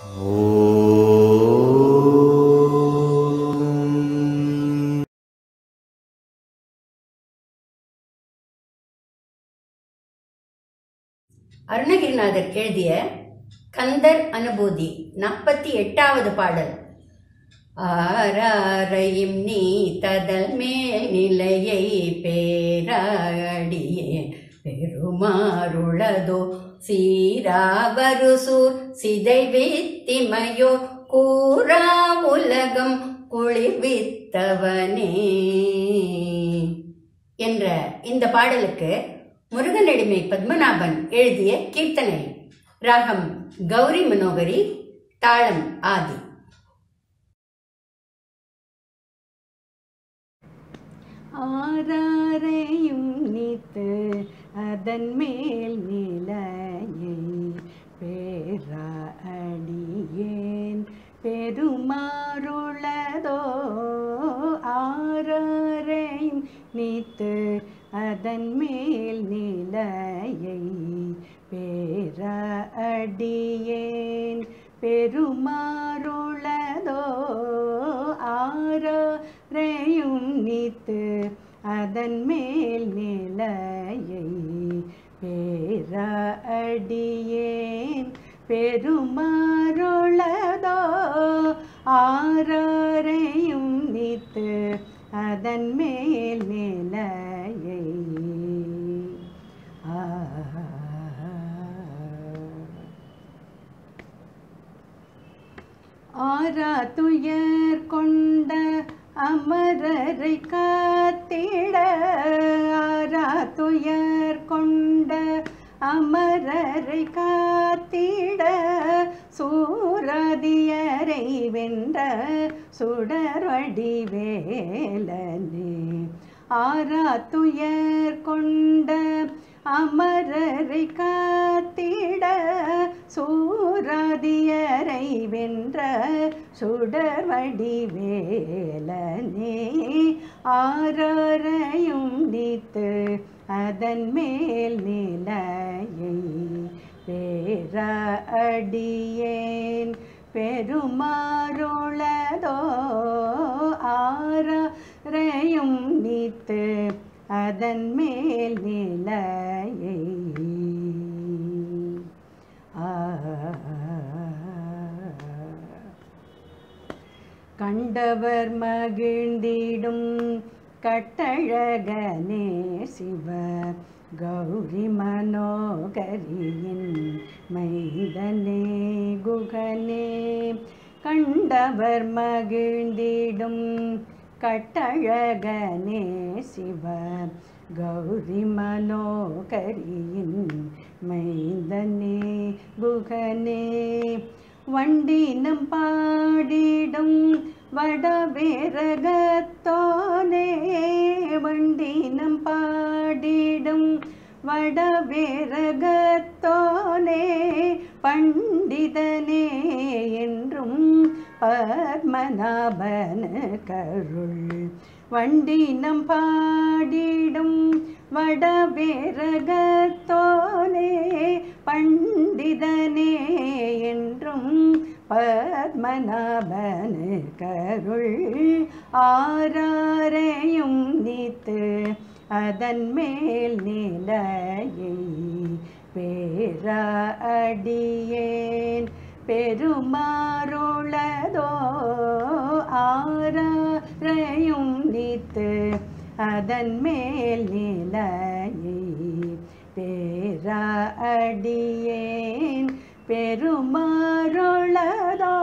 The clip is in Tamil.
அருணகிரிநாதர் எழுதிய கந்தர் அனுபூதி நாற்பத்தி எட்டாவது பாடல் ஆராரையும் நீ ததல் மேல் நிலையை பேராடியேன் பெருமாறுளதோ சீராவருசூர் சிதைவித்திமையோ கூறா உலகம் குளிர்வித்தவனே என்ற இந்த பாடலுக்கு முருகனடிமை பத்மநாபன் எழுதிய கீர்த்தனை ராகம் கௌரி மனோகரி தாளம் ஆதி ஆராரையும் நீத்து அதன் மேல் நிலையை பேரா அடியேன் பெருமாறுளதோ ஆராரையும் நீத்து அதன் மேல் நிலையை பேரா அடியேன் பெருமாறுளதோ ஆரையும் நீத்து அதன் மேல் நிலையை பேரா அடியேன் பெருமாறுளதோ ஆரையும் நீத்து அதன் மேல் நிலையை ஆ ஆரா துயர் கொண்ட அமரரை காத்திட ஆரா துயர் கொண்ட அமரரை காத்திட சூரதியரை வென்ற சுடர்வடி வேலனே ஆரா துயர் கொண்ட அமரரை காத்திட சூராதியரை வென்ற சுடர்வடி வேலனே ஆரரையும் நீத்து அதன் மேல் நிலையை பேரா அடியேன் பெருமாறுளதோ ஆரையும் நீத்து அதன் மேல் நிலையை ஆ கண்டவர் மகிழ்ந்திடும் கட்டழகனே சிவ கௌரி மனோகரியின் மைதனே குகனே கண்டவர் மகிழ்ந்திடும் கட்டழகனே சிவ கௌரி மனோகரியின் மைந்தனே குகனே வண்டினம் பாடிடும் வடவேரகத்தோனே வண்டினம் பாடிடும் வடவேரகத்தோனே பண்டிதனே என்றும் பத்மநாபன கருள் வண்டினம் பாடிடும் வடவேரகத்தோனே பண்டிதனே என்றும் பத்மநாபன கருள் ஆராரையும் நீத்து அதன் மேல் நிலையை பேரா அடியேன் பெருமாறுளதோ ஆராரையும் நீத்து அதன் மேல் நிலையை பேரா அடியேன் பெருமாறுளதோ